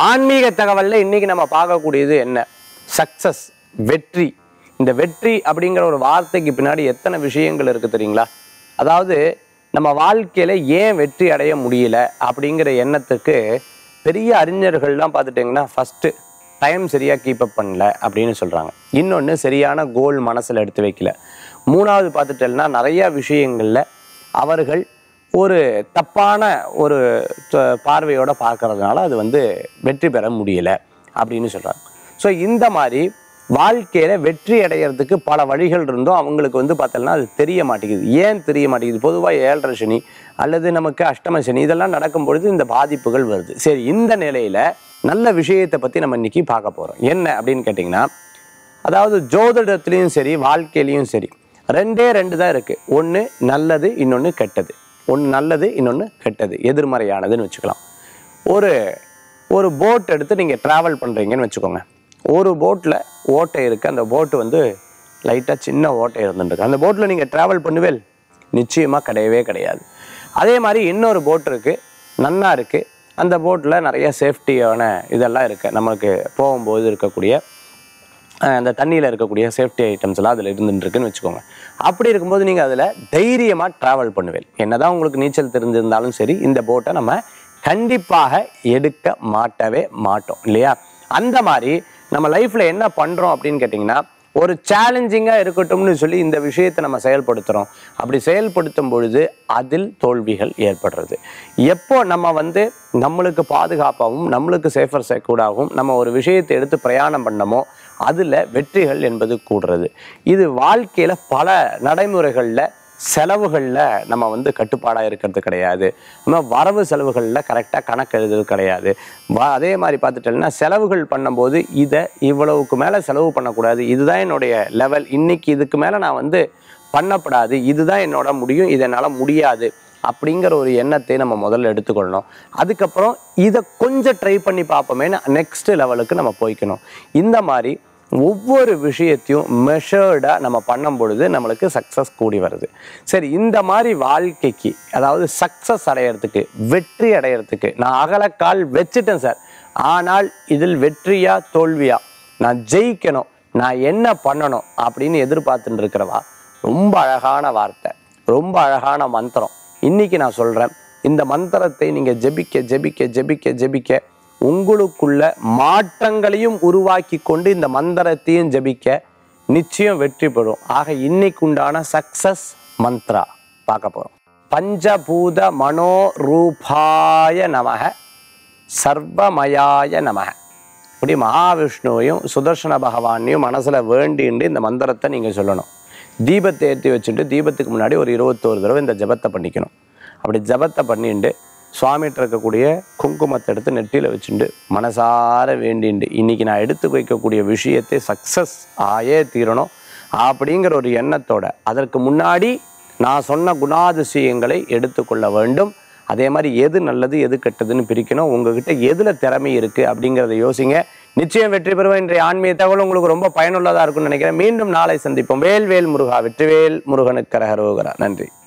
ஆன்மீக தகவல்ல இன்னைக்கு நம்ம பார்க்கக்கூடியது என்ன சக்சஸ் வெற்றி இந்த வெற்றி அப்படிங்கிற ஒரு வார்த்தைக்கு பின்னாடி எத்தனை விஷயங்கள் இருக்கு தெரியுங்களா அதாவது நம்ம வாழ்க்கையில ஏன் வெற்றி அடைய முடியல அப்படிங்கிற எண்ணத்துக்கு பெரிய அறிஞர்கள்லாம் பார்த்துட்டிங்கன்னா ஃபர்ஸ்ட் டைம் சரியா கீப் அப் பண்ணல அப்படின்னு சொல்றாங்க இன்னொன்று சரியான கோல் மனசுல எடுத்து வைக்கல மூணாவது பார்த்துட்டேன்னா நிறைய விஷயங்கள்ல அவர்கள் ஒரு தப்பான ஒரு த- பார்வையோட பார்க்கறதுனால அது வந்து வெற்றி பெற முடியல அப்படின்னு சொல்றாங்க ஸோ இந்த மாதிரி வாழ்க்கையில வெற்றி அடையிறதுக்கு பல வழிகள் இருந்தும் அவங்களுக்கு வந்து பார்த்தோம்னா அது தெரிய மாட்டேங்குது ஏன் தெரிய மாட்டேங்குது பொதுவாக ஏழரை சனி அல்லது நமக்கு அஷ்டம சனி இதெல்லாம் நடக்கும் பொழுது இந்த பாதிப்புகள் வருது சரி இந்த நிலையில நல்ல விஷயத்தை பத்தி நம்ம இன்னைக்கு பார்க்க போறோம் என்ன அப்படின்னு கேட்டிங்கன்னா அதாவது ஜோதிடத்துலேயும் சரி வாழ்க்கையிலையும் சரி ரெண்டே ரெண்டு தான் இருக்கு ஒன்று நல்லது இன்னொன்று கெட்டது ஒன்று நல்லது இன்னொன்று கெட்டது எதிர்மறையானதுன்னு வச்சுக்கலாம் ஒரு ஒரு போட் எடுத்து நீங்கள் ட்ராவல் பண்ணுறீங்கன்னு வச்சுக்கோங்க ஒரு போட்டில் ஓட்டை இருக்குது அந்த போட்டு வந்து லைட்டாக சின்ன ஓட்டை இருந்துருக்கு அந்த போட்டில் நீங்கள் ட்ராவல் பண்ணுவேல் நிச்சயமாக கிடையவே கிடையாது அதே மாதிரி இன்னொரு போட் இருக்குது நன்னா இருக்குது அந்த போட்டில் நிறைய சேஃப்டியான இதெல்லாம் இருக்குது நமக்கு போகும்போது இருக்கக்கூடிய அஹ் அந்த தண்ணியில் இருக்கக்கூடிய சேஃப்டி ஐட்டம்ஸ் எல்லாம் அதில் இருந்துருக்குன்னு வச்சுக்கோங்க அப்படி இருக்கும்போது நீங்கள் அதில் தைரியமாக ட்ராவல் பண்ணுவேன் என்னதான் உங்களுக்கு நீச்சல் தெரிஞ்சிருந்தாலும் சரி இந்த போட்டை நம்ம கண்டிப்பாக எடுக்க மாட்டவே மாட்டோம் இல்லையா அந்த மாதிரி நம்ம லைஃப்பில் என்ன பண்ணுறோம் அப்படின்னு கேட்டிங்கன்னா ஒரு சேலஞ்சிங்காக இருக்கட்டும்னு சொல்லி இந்த விஷயத்தை நம்ம செயல்படுத்துகிறோம் அப்படி செயல்படுத்தும் பொழுது அதில் தோல்விகள் ஏற்படுறது எப்போ நம்ம வந்து நம்மளுக்கு பாதுகாப்பாகவும் நம்மளுக்கு சேஃபர் செக்யூர்டாகவும் நம்ம ஒரு விஷயத்தை எடுத்து பிரயாணம் பண்ணமோ அதில் வெற்றிகள் என்பது கூடுறது இது வாழ்க்கையில் பல நடைமுறைகளில் செலவுகளில் நம்ம வந்து கட்டுப்பாடாக இருக்கிறது கிடையாது நம்ம வரவு செலவுகளில் கரெக்டாக கணக்கு எழுதுறது கிடையாது வ அதே மாதிரி பார்த்துட்டோம்னா செலவுகள் பண்ணும்போது இதை இவ்வளவுக்கு மேலே செலவு பண்ணக்கூடாது இதுதான் என்னுடைய லெவல் இன்னைக்கு இதுக்கு மேலே நான் வந்து பண்ணப்படாது இதுதான் என்னோட முடியும் இது என்னால் முடியாது அப்படிங்கிற ஒரு எண்ணத்தை நம்ம முதல்ல எடுத்துக்கொள்ளணும் அதுக்கப்புறம் இதை கொஞ்சம் ட்ரை பண்ணி பார்ப்போமேன்னு நெக்ஸ்ட் லெவலுக்கு நம்ம போய்க்கணும் இந்த மாதிரி ஒவ்வொரு விஷயத்தையும் மெஷர்டாக நம்ம பண்ணும் பொழுது நம்மளுக்கு சக்ஸஸ் கூடி வருது சரி இந்த மாதிரி வாழ்க்கைக்கு அதாவது சக்ஸஸ் அடையிறதுக்கு வெற்றி அடையிறதுக்கு நான் அகலக்கால் வச்சுட்டேன் சார் ஆனால் இதில் வெற்றியா தோல்வியா நான் ஜெயிக்கணும் நான் என்ன பண்ணணும் அப்படின்னு எதிர்பார்த்துட்டு இருக்கிறவா ரொம்ப அழகான வார்த்தை ரொம்ப அழகான மந்திரம் இன்னைக்கு நான் சொல்றேன் இந்த மந்திரத்தை நீங்க ஜெபிக்க ஜெபிக்க ஜெபிக்க ஜெபிக்க உங்களுக்குள்ள மாற்றங்களையும் உருவாக்கி கொண்டு இந்த மந்திரத்தையும் ஜெபிக்க நிச்சயம் வெற்றி பெறும் ஆக இன்னைக்கு உண்டான சக்சஸ் மந்த்ரா பார்க்க போறோம் பஞ்சபூத மனோரூபாய நமக சர்வமயாய நமக இப்படி மகாவிஷ்ணுவையும் சுதர்சன பகவானையும் மனசுல வேண்டிண்டு இந்த மந்திரத்தை நீங்க சொல்லணும் தீபத்தை ஏற்றி வச்சுட்டு தீபத்துக்கு முன்னாடி ஒரு இருபத்தோரு தடவை இந்த ஜபத்தை பண்ணிக்கணும் அப்படி ஜபத்தை பண்ணிட்டு சுவாமிகிட்ட இருக்கக்கூடிய குங்குமத்தை எடுத்து நெட்டியில் வச்சுட்டு மனசார வேண்டிண்டு இன்னைக்கு நான் எடுத்து வைக்கக்கூடிய விஷயத்தை சக்ஸஸ் ஆயே தீரணும் அப்படிங்கிற ஒரு எண்ணத்தோட அதற்கு முன்னாடி நான் சொன்ன குணாதிசயங்களை எடுத்துக்கொள்ள வேண்டும் அதே மாதிரி எது நல்லது எது கெட்டதுன்னு பிரிக்கணும் உங்ககிட்ட எதுல திறமை இருக்கு அப்படிங்கிறத யோசிங்க நிச்சயம் வெற்றி பெறுவேன் இன்றைய ஆன்மீக தகவல் உங்களுக்கு ரொம்ப பயனுள்ளதா இருக்கும்னு நினைக்கிறேன் மீண்டும் நாளை சந்திப்போம் வேல் வேல் முருகா வெற்றிவேல் முருகனுக்கு கரகரோகரா நன்றி